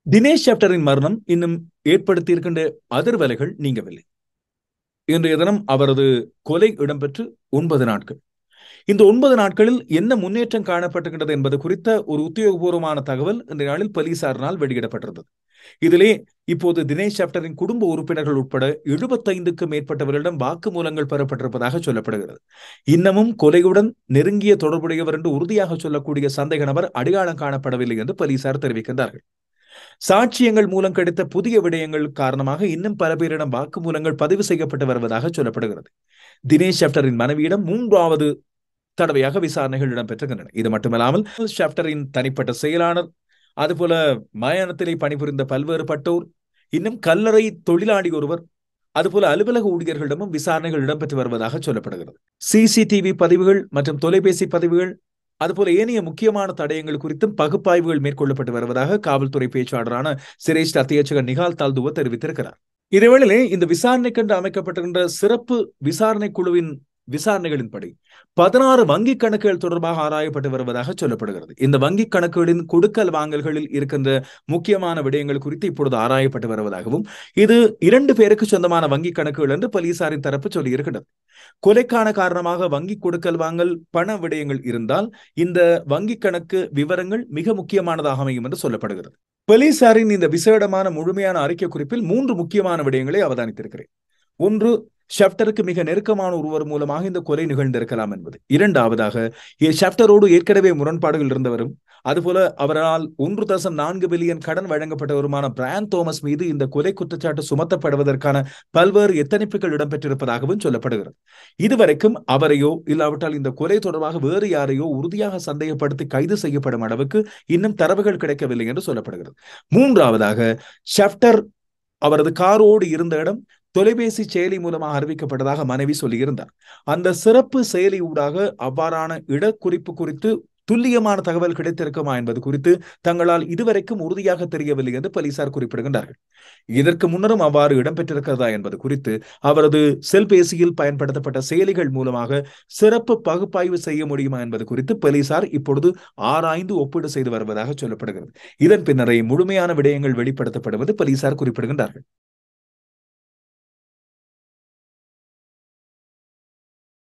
தினேஷ் சாப்டரின் மரணம் இன்னும் ஏற்படுத்தியிருக்கின்ற அதிர்வலைகள் நீங்கவில்லை இன்றைய தினம் அவரது கொலை இடம்பெற்று ஒன்பது நாட்கள் இந்த ஒன்பது நாட்களில் என்ன முன்னேற்றம் காணப்பட்டிருக்கின்றது என்பது குறித்த ஒரு உத்தியோகபூர்வமான தகவல் இன்றைய நாளில் போலீசாரினால் வெளியிடப்பட்டிருந்தது இதிலே இப்போது தினேஷ் சாப்டரின் குடும்ப உறுப்பினர்கள் உட்பட எழுபத்தைந்துக்கு மேற்பட்டவர்களிடம் வாக்குமூலங்கள் பெறப்பட்டிருப்பதாக சொல்லப்படுகிறது இன்னமும் கொலையுடன் நெருங்கிய தொடர்புடையவர் என்று உறுதியாக சொல்லக்கூடிய சந்தேக நபர் அடையாளம் காணப்படவில்லை என்று போலீசார் தெரிவிக்கின்றார்கள் சாட்சியங்கள் மூலம் கிடைத்த புதிய விடயங்கள் காரணமாக இன்னும் பல பேரிடம் வாக்குமூலங்கள் பதிவு செய்யப்பட்டு வருவதாக சொல்லப்படுகிறது தினேஷ் ஷாப்டரின் மனைவியிடம் மூன்றாவது தடவையாக விசாரணைகள் இடம்பெற்றுகின்றன இது மட்டுமல்லாமல் ஷாப்டரின் தனிப்பட்ட செயலாளர் அதுபோல மயானத்திலே பணிபுரிந்த பல்வேறுபட்டோர் இன்னும் கல்லறை தொழிலாளி ஒருவர் அதுபோல அலுவலக ஊழியர்களிடமும் விசாரணைகள் இடம்பெற்று வருவதாக சொல்லப்படுகிறது சிசிடிவி பதிவுகள் மற்றும் தொலைபேசி பதிவுகள் அதுபோல ஏனைய முக்கியமான தடயங்கள் குறித்தும் பகுப்பாய்வுகள் மேற்கொள்ளப்பட்டு வருவதாக காவல்துறை பேச்சாளரான சிரேஷ்ட அத்தியட்சகர் நிகால் தால்துவ தெரிவித்திருக்கிறார் இதேவேளையிலே இந்த விசாரணைக்கென்று அமைக்கப்பட்டிருக்கின்ற சிறப்பு விசாரணை குழுவின் விசாரணைகளின்படி பதினாறு வங்கி கணக்குகள் தொடர்பாக ஆராயப்பட்டு வருவதாக சொல்லப்படுகிறது இந்த வங்கி கணக்குகளின் கொடுக்கல் வாங்கல்களில் இருக்கின்ற முக்கியமான விடயங்கள் குறித்து இப்பொழுது ஆராயப்பட்டு வருவதாகவும் இது இரண்டு பேருக்கு சொந்தமான வங்கி கணக்குகள் என்று போலீசாரின் தரப்பு சொல்லியிருக்கிறது கொலைக்கான காரணமாக வங்கி கொடுக்கல் வாங்கல் பண விடயங்கள் இருந்தால் இந்த வங்கி கணக்கு விவரங்கள் மிக முக்கியமானதாக அமையும் என்று சொல்லப்படுகிறது போலீசாரின் இந்த விசேடமான முழுமையான அறிக்கை குறிப்பில் மூன்று முக்கியமான விடயங்களை அவதானித்திருக்கிறேன் ஒன்று ஷப்டருக்கு மிக நெருக்கமான ஒருவர் மூலமாக இந்த கொலை நிகழ்ந்திருக்கலாம் என்பது இரண்டாவதாக ஷப்டரோடு ஏற்கனவே முரண்பாடுகள் இருந்தவரும் அதுபோல அவரால் ஒன்று தசம் நான்கு பில்லியன் கடன் வழங்கப்பட்டவருமான பிரான் தோமஸ் மீது இந்த கொலை குற்றச்சாட்டு சுமத்தப்படுவதற்கான பல்வேறு எத்தனைப்புகள் இடம்பெற்றிருப்பதாகவும் சொல்லப்படுகிறது இதுவரைக்கும் அவரையோ இல்லாவிட்டால் இந்த கொலை தொடர்பாக வேறு யாரையோ உறுதியாக சந்தேகப்படுத்தி கைது செய்யப்படும் அளவுக்கு இன்னும் தரவுகள் கிடைக்கவில்லை என்று சொல்லப்படுகிறது மூன்றாவதாக ஷப்டர் அவரது காரோடு இருந்த இடம் தொலைபேசி செயலி மூலமாக அறிவிக்கப்பட்டதாக மனைவி சொல்லியிருந்தார் அந்த சிறப்பு செயலி ஊடாக அவ்வாறான இடக்குறிப்பு குறித்து துல்லியமான தகவல் கிடைத்திருக்குமா என்பது குறித்து தங்களால் இதுவரைக்கும் உறுதியாக தெரியவில்லை என்று போலீசார் குறிப்பிடுகின்றார்கள் இதற்கு முன்னரும் அவ்வாறு இடம்பெற்றிருக்கிறதா என்பது குறித்து அவரது செல்பேசியில் பயன்படுத்தப்பட்ட செயலிகள் மூலமாக சிறப்பு பகுப்பாய்வு செய்ய முடியுமா என்பது குறித்து போலீசார் இப்பொழுது ஆராய்ந்து ஒப்பீடு செய்து வருவதாக சொல்லப்படுகிறது இதன் பின்னரே முழுமையான விடயங்கள் வெளிப்படுத்தப்படுவது போலீசார் குறிப்பிடுகின்றார்கள்